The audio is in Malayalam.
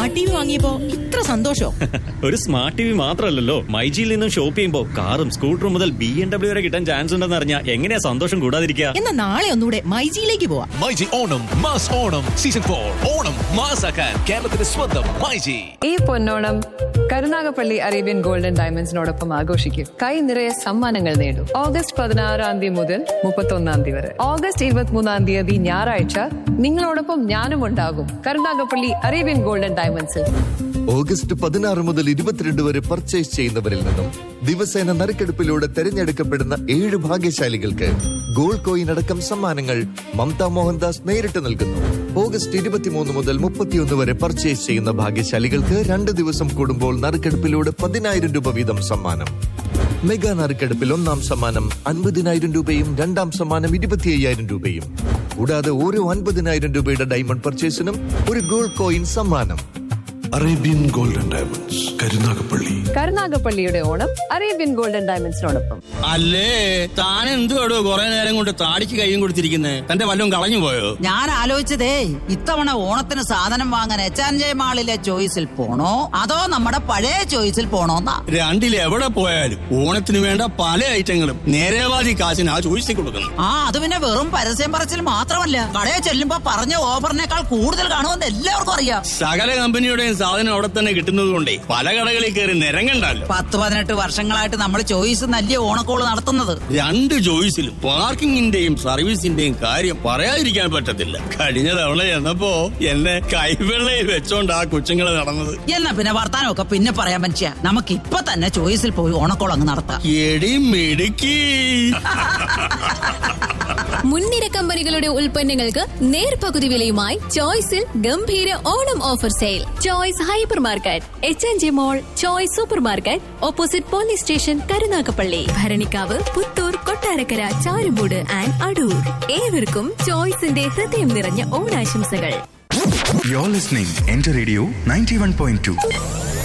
സ്മാർട്ട് ടി വി വാങ്ങിയപ്പോ ഇത്ര സന്തോഷോ ഒരു സ്മാർട്ട് ടി വി മാത്രമല്ലല്ലോ മൈജിയിൽ നിന്നും ഷോപ്പ് ചെയ്യുമ്പോൾ കാറും സ്കൂട്ടറും മുതൽ ബി എം ഡബ്ല്യു വരെ കിട്ടാൻ ചാൻസ് ഉണ്ടെന്ന് അറിഞ്ഞാൽ എങ്ങനെയാ സന്തോഷം കൂടാതിരിക്കുക എന്നാ നാളെ ഒന്നുകൂടെ മൈജിയിലേക്ക് പോവാം myG Onam mass Onam season for Onam മാസാക്കാൻ കേരളത്തിന്റെ സ്വന്തം മൈജി ഈ പൊന്നോണം കരുനാഗപ്പള്ളി അറേബ്യൻ ഗോൾഡൻ ഡയമണ്ട്സിനോടൊപ്പം ആഘോഷിക്കും കൈ നിറയെ സമ്മാനങ്ങൾ നേടും ഓഗസ്റ്റ് പതിനാറാം തീയതി മുതൽ മുപ്പത്തൊന്നാം തീയതി വരെ ഓഗസ്റ്റ് ഇരുപത്തിമൂന്നാം തീയതി ഞായറാഴ്ച നിങ്ങളോടൊപ്പം ഞാനും ഉണ്ടാകും കരുനാഗപ്പള്ളി അറേബ്യൻ ഗോൾഡൻ ഡയമണ്ട്സിൽ ഓഗസ്റ്റ് പതിനാറ് മുതൽ ഇരുപത്തിരണ്ട് വരെ പർച്ചേസ് ചെയ്യുന്നവരിൽ നിന്നും ദിവസേന നറുക്കെടുപ്പിലൂടെ തെരഞ്ഞെടുക്കപ്പെടുന്ന ഏഴ് ഭാഗ്യശാലികൾക്ക് ഗോൾഡ് കോയിൻ അടക്കം സമ്മാനങ്ങൾ മമത മോഹൻദാസ് നേരിട്ട് നൽകുന്നു ഓഗസ്റ്റ് ഇരുപത്തിമൂന്ന് മുതൽ മുപ്പത്തിയൊന്ന് വരെ പർച്ചേസ് ചെയ്യുന്ന ഭാഗ്യശാലികൾക്ക് രണ്ട് ദിവസം കൂടുമ്പോൾ നറുക്കെടുപ്പിലൂടെ പതിനായിരം രൂപ വീതം സമ്മാനം മെഗാ നറുക്കെടുപ്പിൽ ഒന്നാം സമ്മാനം അൻപതിനായിരം രൂപയും രണ്ടാം സമ്മാനം ഇരുപത്തി അയ്യായിരം രൂപയും കൂടാതെ ഓരോ അൻപതിനായിരം രൂപയുടെ ഡയമണ്ട് പർച്ചേസിനും ഒരു ഗോൾഡ് കോയിൻ സമ്മാനം അറേബ്യൻ ഗോൾഡൻ ഡയമണ്ട്സ് കരുനാഗപ്പള്ളി കരുനാഗപ്പള്ളിയുടെ ഓണം അറേബ്യൻ ഗോൾഡൻ ഡയമണ്ട്സിനോടൊപ്പം അല്ലേ താൻ എന്തുവാടോ കുറെ നേരം കൊണ്ട് താടിക്ക് കൈയും കൊടുത്തിരിക്കുന്നേ തന്റെ വല്ലതും കളഞ്ഞു പോയോ ഞാൻ ആലോചിച്ചതേ ഇത്തവണ ഓണത്തിന് സാധനം വാങ്ങാൻ എച്ച് ആൻഡ് ജെ മാളിലെ ചോയ്സിൽ പോണോ അതോ നമ്മുടെ പഴയ ചോയ്സിൽ പോണോന്നാ രണ്ടിൽ എവിടെ പോയാലും ഓണത്തിന് വേണ്ട പല ഐറ്റങ്ങളും നേരേവാദി കാശിന് ആ ചോദിച്ചു കൊടുക്കുന്നു ആ അത് പിന്നെ വെറും പരസ്യം പറച്ചിൽ മാത്രമല്ല കടയിൽ ചെല്ലുമ്പോ പറഞ്ഞ ഓഫറിനേക്കാൾ കൂടുതൽ കാണുമെന്ന് എല്ലാവർക്കും അറിയാം സകല കമ്പനിയുടെയും സാധനം അവിടെ തന്നെ കിട്ടുന്നത് കൊണ്ടേ പല കടകളിൽ കയറി നിരങ്ങണ്ടല്ലോ പത്ത് പതിനെട്ട് വർഷങ്ങളായിട്ട് നമ്മൾ ചോയ്സ് നല്ല ഓണക്കോള് നടത്തുന്നത് രണ്ട് ചോയ്സിലും പാർക്കിങ്ങിന്റെയും സർവീസിന്റെയും കാര്യം പറയാതിരിക്കാൻ പറ്റത്തില്ല കഴിഞ്ഞ തവണ ചെന്നപ്പോ എന്നെ കൈവെള്ളയിൽ വെച്ചോണ്ട് ആ കൊച്ചുങ്ങള് നടന്നത് എന്നാ പിന്നെ വർത്താനമൊക്കെ പിന്നെ പറയാൻ പറ്റിയ നമുക്ക് ഇപ്പൊ തന്നെ ചോയ്സിൽ പോയി ഓണക്കോൾ അങ്ങ് നടത്താം എടി മിടുക്കി മുൻനിര കമ്പനികളുടെ ഉൽപ്പന്നങ്ങൾക്ക് നേർപകുതി വിലയുമായി ചോയ്സിൽ ഗംഭീര Onam offer sale choice hypermarket H N G mall choice supermarket opposite police station Karunagappally Bharanikkavu Puthur Kottarakkara Charummood and Adoor ഏവർക്കും ചോയ്സിന്റെ ഹൃദയം നിറഞ്ഞ ഓണാശംസകൾ You're listening Enter Radio 91.2.